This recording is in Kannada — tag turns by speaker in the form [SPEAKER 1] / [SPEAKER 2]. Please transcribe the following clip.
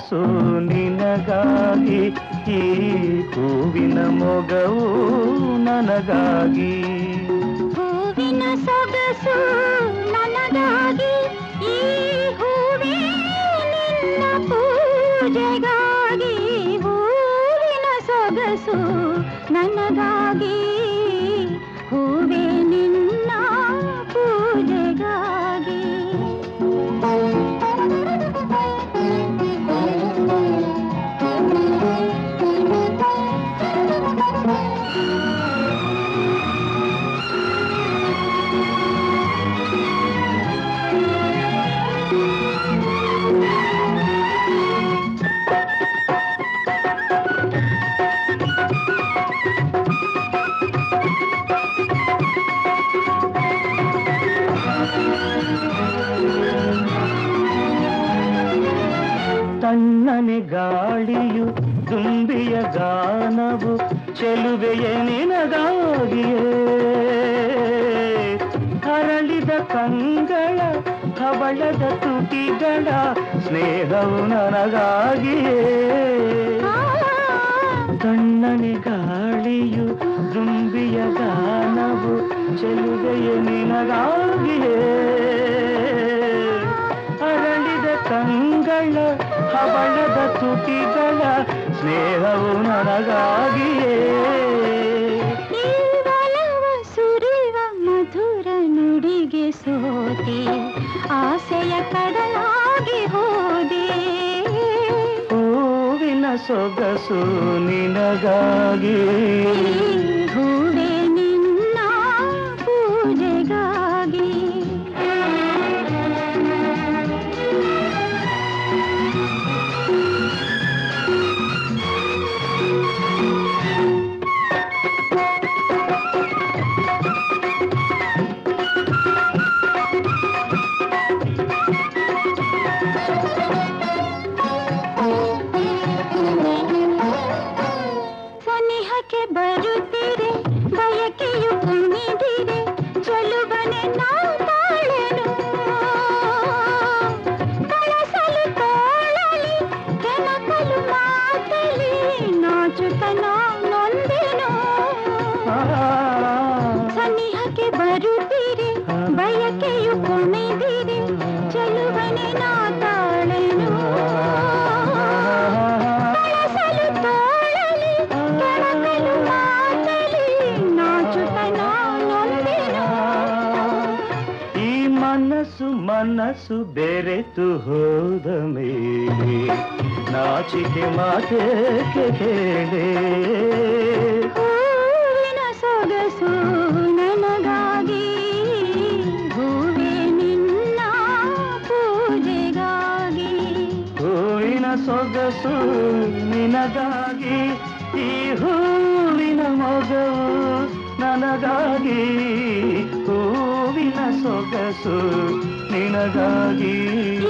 [SPEAKER 1] ಸೊಗಸು ನಿನಗಾಗಿ ಈ ಹೂವಿನ ಮೊಗವು ನನಗಾಗಿ
[SPEAKER 2] ಹೂವಿನ ಸೊಗಸು ನನಗಾಗಿ ಈ ಹೂವೇ ನಿನ್ನ ಪೂಜೆಗಾಗಿ ಹೂವಿನ ಸೊಗಸು ನನಗಾಗಿ ಹೂವೇ ನಿನ್ನ ಪೂಜೆಗಾಗಿ
[SPEAKER 1] ತಣ್ಣನೆ ಗಾಳಿಯು ತುಂಬಿಯ ಗಾನವು ಚೆಲುವೆಯ ನಿನಗಾಗಿಯೇ ಹರಳಿದ ಕಂಗಳ ಕವಳದ ತುಟಿಗಳ ಸ್ನೇಹವು ನನಗಾಗಿಯೇ ತಣ್ಣನೆ ಗಾಳಿಯು ದುಂಬಿಯ ಗಾನವು ಚೆಲುವೆಯ ನಿನಗಾಗಿಯೇ ಅರಳಿದ ಕಂಗಳ ಹವಳದ ತುಟಿಗಳ ಸ್ನೇಹವು ನನಗಾಗಿಯೇ
[SPEAKER 2] ಈ ಒಲವ ಸುರಿವ ಮಧುರ ನುಡಿಗೆ ಸೋತೆ ಆಸೆಯ ಕಡಲಾಗಿ ಹೋದೆ
[SPEAKER 1] ಹೂವಿನ ಸೊಗಸು ನಿನಗಾಗಿ
[SPEAKER 2] ಈ ಹೂವೇ ನಿನ್ನ ಪೂಜೆಗಾಗಿ ಸನಿಹಕ್ಕೆ ಬರುತ್ತೀರೆ ಬಯಕೆಯು ಕುಣಿದಿರೆ ಚಲುವನೆ ನಾ ತಾಳೆನು ಕಳಸಲು ತೋಳಲಿ ಕೆಣಕಲು ಮಾತಲಿ ನಾಚುತನ ನೊಂದೆನು ಸನಿಹಕ್ಕೆ ಬರುತ್ತೀರೆ ಬಯಕೆಯು ಕುಣಿದಿರೆ ಚಲುವನೆ ನಾ ತಾಳೆನು ಕಳಸಲು ತೋಳಲಿ ಕೆಣಕಲು ಮಾತಲಿ ನಾಚುತನ ನೊಂದೆನು
[SPEAKER 1] ಈ ಮನಸ್ಸು ಮನಸ್ಸು ಬೆರೆತು ಹೋದ ಮೇಲೆ ನಾಚಿಕೆ ಮಾತೇಕೆ ಕೇಳೆ
[SPEAKER 2] ಹೂವಿನ ಸೊಗಸು ನನಗಾಗಿ ಹೂವೇ ನಿನ್ನ ಪೂಜೆಗಾಗಿ
[SPEAKER 1] ಹೂವಿನ ಸೊಗಸು ನಿನಗಾಗಿ ಈ ಹೂವಿನ ಮೊಗವು ನನಗಾಗಿ ಹೂವಿನ ಸೊಗಸು ನಿನಗಾಗಿ